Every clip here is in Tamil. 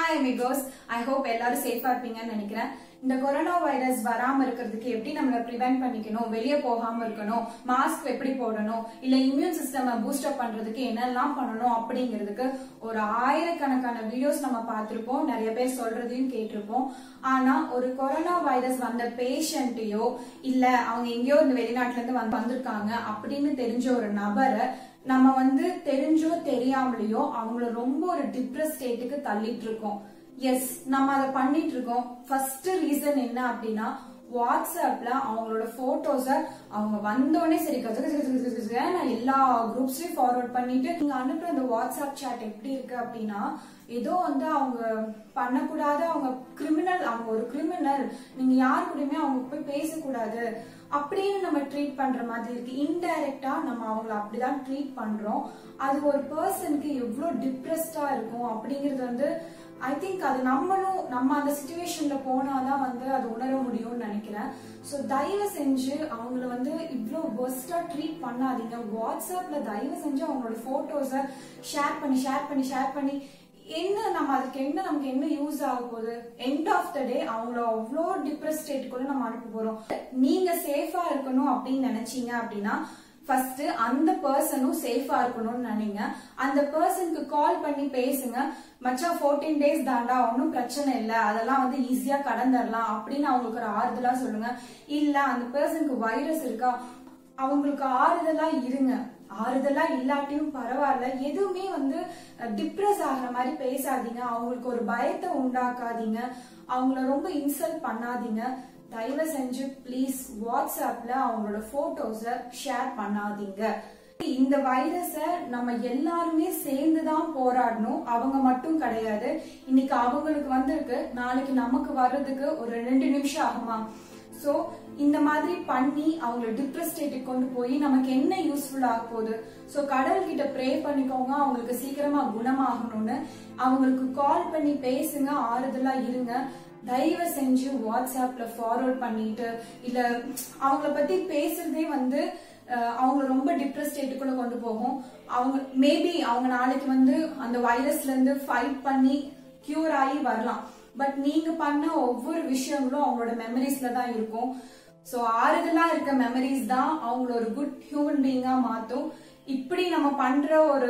ஹாய் மிகோஸ் ஐ ஹோப் எல்லாரும் சேஃபா இருப்பீங்கன்னு நினைக்கிறேன் இந்த கொரோனா வைரஸ் வராம இருக்கிறதுக்கு எப்படி நம்மள ப்ரிவென்ட் பண்ணிக்கணும் வெளியே போகாம இருக்கணும் மாஸ்க் எப்படி போடணும் இல்ல இம்யூன் சிஸ்டம் பூஸ்ட் அப் பண்றதுக்கு என்னெல்லாம் பண்ணணும் அப்படிங்கிறதுக்கு ஒரு ஆயிரக்கணக்கான வீடியோஸ் நம்ம பார்த்திருப்போம் நிறைய பேர் சொல்றதையும் கேட்டிருப்போம் ஆனா ஒரு கொரோனா வைரஸ் வந்த பேஷண்ட்டையோ இல்ல அவங்க எங்கேயோ இந்த வெளிநாட்டுல இருந்து வந்து வந்திருக்காங்க அப்படின்னு தெரிஞ்ச ஒரு நபரை நம்ம வந்து தெரிஞ்சோ தெரியாமலையோ அவங்கள ரொம்ப ஒரு டிப்ரெஸ் ஸ்டேட்டுக்கு தள்ளிட்டு இருக்கோம் எஸ் நம்ம அதை பண்ணிட்டு இருக்கோம் ஃபர்ஸ்ட் ரீசன் என்ன அப்படின்னா வாட்ஸ்அப்ல அவங்களோட போட்டோஸ அவங்க வந்தோடனே சரி கச கச கச கச கச நான் எல்லா குரூப்ஸ்லயும் ஃபார்வர்ட் பண்ணிட்டு நீங்க அனுப்புற அந்த வாட்ஸ்அப் சாட் எப்படி இருக்கு அப்படின்னா ஏதோ வந்து அவங்க பண்ணக்கூடாத அவங்க கிரிமினல் அவங்க ஒரு கிரிமினல் நீங்க யார் கூடயுமே அவங்க போய் பேசக்கூடாது அப்படின்னு நம்ம ட்ரீட் பண்ற மாதிரி இருக்கு இன்டைரக்டா நம்ம அவங்கள அப்படிதான் ட்ரீட் பண்றோம் அது ஒரு பர்சனுக்கு எவ்வளவு டிப்ரெஸ்டா இருக்கும் அப்படிங்கறது வந்து ஐ திங்க் அது நம்மளும் நம்ம அந்த சுச்சுவேஷன்ல போனாதான் வந்து அது உணர முடியும்னு நினைக்கிறேன் ஸோ தயவு செஞ்சு அவங்கள வந்து இவ்வளோ பெஸ்டா ட்ரீட் பண்ணாதீங்க வாட்ஸ்அப்ல தயவு செஞ்சு அவங்களோட போட்டோஸை ஷேர் பண்ணி ஷேர் பண்ணி ஷேர் பண்ணி என்ன நம்ம அதுக்கு என்ன நமக்கு என்ன யூஸ் ஆக போகுது எண்ட் ஆஃப் த டே அவங்கள அவ்வளோ டிப்ரெஸ் ஸ்டேட்டுக்குள்ள நம்ம அனுப்ப போறோம் நீங்க சேஃபா இருக்கணும் அப்படின்னு நினைச்சீங்க அப்படின்னா ஃபர்ஸ்ட் அந்த பர்சனும் சேஃபா இருக்கணும்னு நினைங்க அந்த பர்சனுக்கு கால் பண்ணி பேசுங்க மச்சான் ஃபோர்டீன் டேஸ் தாண்டா ஒன்றும் பிரச்சனை இல்லை அதெல்லாம் வந்து ஈஸியா கடந்துடலாம் அப்படின்னு அவங்களுக்கு ஒரு ஆறுதலா சொல்லுங்க இல்ல அந்த பர்சனுக்கு வைரஸ் இருக்கா அவங்களுக்கு ஆறுதலா இருங்க ஆறுதலா இல்லாட்டியும் பரவாயில்ல எதுவுமே வந்து டிப்ரெஸ் ஆகிற மாதிரி பேசாதீங்க அவங்களுக்கு ஒரு பயத்தை உண்டாக்காதீங்க அவங்கள ரொம்ப இன்சல்ட் பண்ணாதீங்க தயவு செஞ்சு ப்ளீஸ் வாட்ஸ்அப்ல அவங்களோட போட்டோஸ ஷேர் பண்ணாதீங்க இந்த வைரஸ நம்ம எல்லாருமே சேர்ந்து தான் போராடணும் அவங்க மட்டும் கிடையாது இன்னைக்கு அவங்களுக்கு வந்திருக்கு நாளைக்கு நமக்கு வர்றதுக்கு ஒரு ரெண்டு நிமிஷம் ஆகுமா சோ இந்த மாதிரி பண்ணி அவங்கள டிப்ரெஸ் ஸ்டேட்டுக்கு கொண்டு போய் நமக்கு என்ன யூஸ்ஃபுல் ஆக போகுது சோ கடவுள் கிட்ட ப்ரே பண்ணிக்கோங்க அவங்களுக்கு சீக்கிரமா குணமாகணும்னு அவங்களுக்கு கால் பண்ணி பேசுங்க ஆறுதலா இருங்க தயவு செஞ்சு வாட்ஸ்அப்ல ஃபார்வர்ட் பண்ணிட்டு இல்ல அவங்கள பத்தி பேசுறதே வந்து அவங்க ரொம்ப டிப்ரெஸ் ஸ்டேட்டுக்குள்ள கொண்டு போகும் அவங்க மேபி அவங்க நாளைக்கு வந்து அந்த வைரஸ்ல இருந்து ஃபைட் பண்ணி கியூர் ஆகி வரலாம் பட் நீங்க பண்ண ஒவ்வொரு விஷயங்களும் அவங்களோட மெமரிஸ்ல தான் இருக்கும் ஸோ ஆறுதலா இருக்க மெமரிஸ் தான் அவங்கள ஒரு குட் ஹியூமன் பீயிங்கா மாத்தும் இப்படி நம்ம பண்ற ஒரு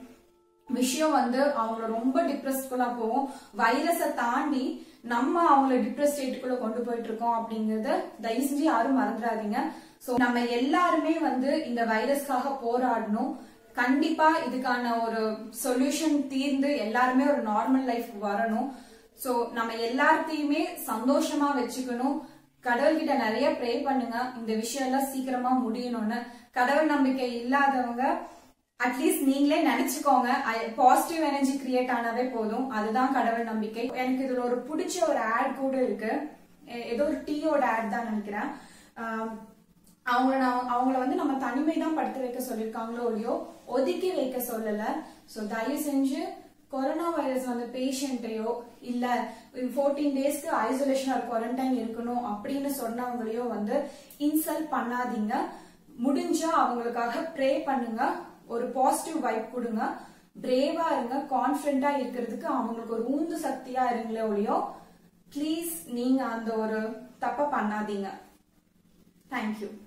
விஷயம் வந்து அவங்கள ரொம்ப டிப்ரெஸ்க்குள்ள போகும் வைரஸை தாண்டி நம்ம அவங்கள டிப்ரெஸ் ஸ்டேட்டுக்குள்ள கொண்டு போயிட்டு இருக்கோம் அப்படிங்கறத தயவு செஞ்சு யாரும் மறந்துடாதீங்க சோ நம்ம எல்லாருமே வந்து இந்த வைரஸ்க்காக போராடணும் கண்டிப்பா இதுக்கான ஒரு சொல்யூஷன் தீர்ந்து எல்லாருமே ஒரு நார்மல் லைஃப் வரணும் சோ நம்ம எல்லாத்தையுமே சந்தோஷமா வச்சுக்கணும் கடவுள்கிட்ட நிறைய ப்ரே பண்ணுங்க இந்த விஷயம் எல்லாம் சீக்கிரமா முடியணும்னு கடவுள் நம்பிக்கை இல்லாதவங்க அட்லீஸ்ட் நீங்களே நினைச்சுக்கோங்க பாசிட்டிவ் எனர்ஜி கிரியேட் ஆனாவே போதும் அதுதான் கடவுள் நம்பிக்கை எனக்கு இதுல ஒரு பிடிச்ச ஒரு ஆட் கூட இருக்கு ஏதோ ஒரு டீயோட ஆட் தான் நினைக்கிறேன் அவங்கள நான் அவங்கள வந்து நம்ம தனிமை தான் படுத்து வைக்க சொல்லியிருக்காங்களோ இல்லையோ ஒதுக்கி வைக்க சொல்லல சோ தயவு செஞ்சு கொரோனா வைரஸ் வந்த பேஷண்ட்டையோ இல்ல ஃபோர்டீன் டேஸ்க்கு ஐசோலேஷன் ஆர் குவாரண்டைன் இருக்கணும் அப்படின்னு சொன்னவங்களையோ வந்து இன்சல்ட் பண்ணாதீங்க முடிஞ்சா அவங்களுக்காக ப்ரே பண்ணுங்க ஒரு பாசிட்டிவ் வைப் கொடுங்க பிரேவா இருங்க கான்பிடண்டா இருக்கிறதுக்கு அவங்களுக்கு ஒரு ஊந்து சக்தியா இருங்களே ஒழியோ ப்ளீஸ் நீங்க அந்த ஒரு தப்ப பண்ணாதீங்க தேங்க்யூ